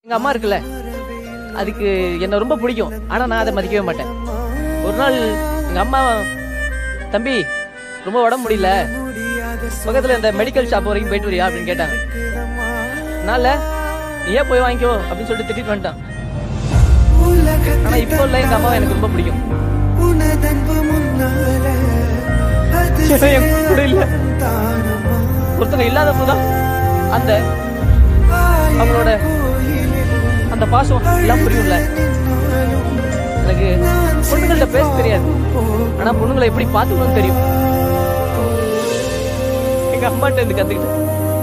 எங்க அம்மா இருக்குல்ல அதுக்கு என்ன ரொம்ப பிடிக்கும் ஆனா நான் அதை மதிக்கவே மாட்டேன் ஒரு நாள் எங்க அம்மா தம்பி ரொம்ப உடம்பு முடியல பக்கத்துல இந்த மெடிக்கல் ஷாப் வரைக்கும் போயிட்டு வரியா அப்படின்னு கேட்டாங்க நான்ல நீ ஏன் போய் வாங்கிக்கோ அப்படின்னு சொல்லிட்டு திட்டிட்டு வந்துட்டான் ஆனா இப்போ இல்ல எங்க அம்மாவை எனக்கு ரொம்ப பிடிக்கும் ஏன்னா என் கூட இல்ல ஒருத்தங்க இல்லாத போதுதான் அந்த அவங்களோட அந்த பாசம் எல்லாம் புரியும்ல எனக்கு பொண்ணுங்கள்ட்ட பேச தெரியாது ஆனா பொண்ணுங்களை எப்படி பாத்துக்கணும்னு தெரியும் எங்க அம்மாட்ட இருந்து கத்துக்கிட்டேன்